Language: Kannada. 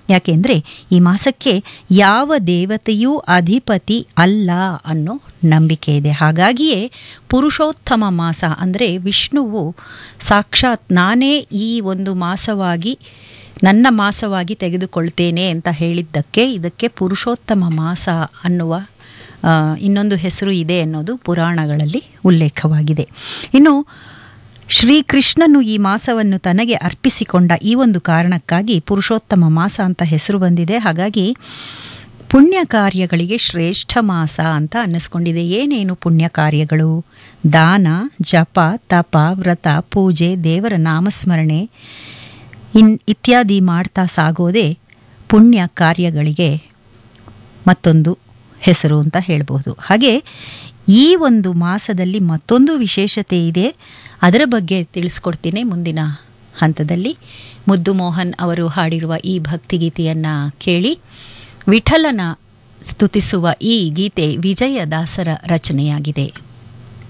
ಯಾಕೆಂದರೆ ಈ ಮಾಸಕ್ಕೆ ಯಾವ ದೇವತೆಯೂ ಅಧಿಪತಿ ಅಲ್ಲ ಅನ್ನೋ ನಂಬಿಕೆ ಇದೆ ಹಾಗಾಗಿಯೇ ಪುರುಷೋತ್ತಮ ಮಾಸ ಅಂದರೆ ವಿಷ್ಣುವು ಸಾಕ್ಷಾತ್ ನಾನೇ ಈ ಒಂದು ಮಾಸವಾಗಿ ನನ್ನ ಮಾಸವಾಗಿ ತೆಗೆದುಕೊಳ್ತೇನೆ ಅಂತ ಹೇಳಿದ್ದಕ್ಕೆ ಇದಕ್ಕೆ ಪುರುಷೋತ್ತಮ ಮಾಸ ಅನ್ನುವ ಆ, ಇನ್ನೊಂದು ಹೆಸರು ಇದೆ ಅನ್ನೋದು ಪುರಾಣಗಳಲ್ಲಿ ಉಲ್ಲೇಖವಾಗಿದೆ ಇನ್ನು ಶ್ರೀಕೃಷ್ಣನು ಈ ಮಾಸವನ್ನು ತನಗೆ ಅರ್ಪಿಸಿಕೊಂಡ ಈ ಒಂದು ಕಾರಣಕ್ಕಾಗಿ ಪುರುಷೋತ್ತಮ ಮಾಸ ಅಂತ ಹೆಸರು ಬಂದಿದೆ ಹಾಗಾಗಿ ಪುಣ್ಯ ಕಾರ್ಯಗಳಿಗೆ ಶ್ರೇಷ್ಠ ಮಾಸ ಅಂತ ಅನ್ನಿಸ್ಕೊಂಡಿದೆ ಏನೇನು ಪುಣ್ಯ ಕಾರ್ಯಗಳು ದಾನ ಜಪ ತಪ ವ್ರತ ಪೂಜೆ ದೇವರ ನಾಮಸ್ಮರಣೆ ಇನ್ ಇತ್ಯಾದಿ ಮಾಡ್ತಾ ಸಾಗೋದೇ ಪುಣ್ಯ ಕಾರ್ಯಗಳಿಗೆ ಮತ್ತೊಂದು ಹೆಸರು ಅಂತ ಹೇಳ್ಬೋದು ಹಾಗೆ ಈ ಒಂದು ಮಾಸದಲ್ಲಿ ಮತ್ತೊಂದು ವಿಶೇಷತೆ ಇದೆ ಅದರ ಬಗ್ಗೆ ತಿಳಿಸ್ಕೊಡ್ತೀನಿ ಮುಂದಿನ ಹಂತದಲ್ಲಿ ಮುದ್ದು ಮೋಹನ್ ಅವರು ಹಾಡಿರುವ ಈ ಭಕ್ತಿಗೀತೆಯನ್ನು ಕೇಳಿ ವಿಠಲನ ಸ್ತುತಿಸುವ ಈ ಗೀತೆ ವಿಜಯದಾಸರ ರಚನೆಯಾಗಿದೆ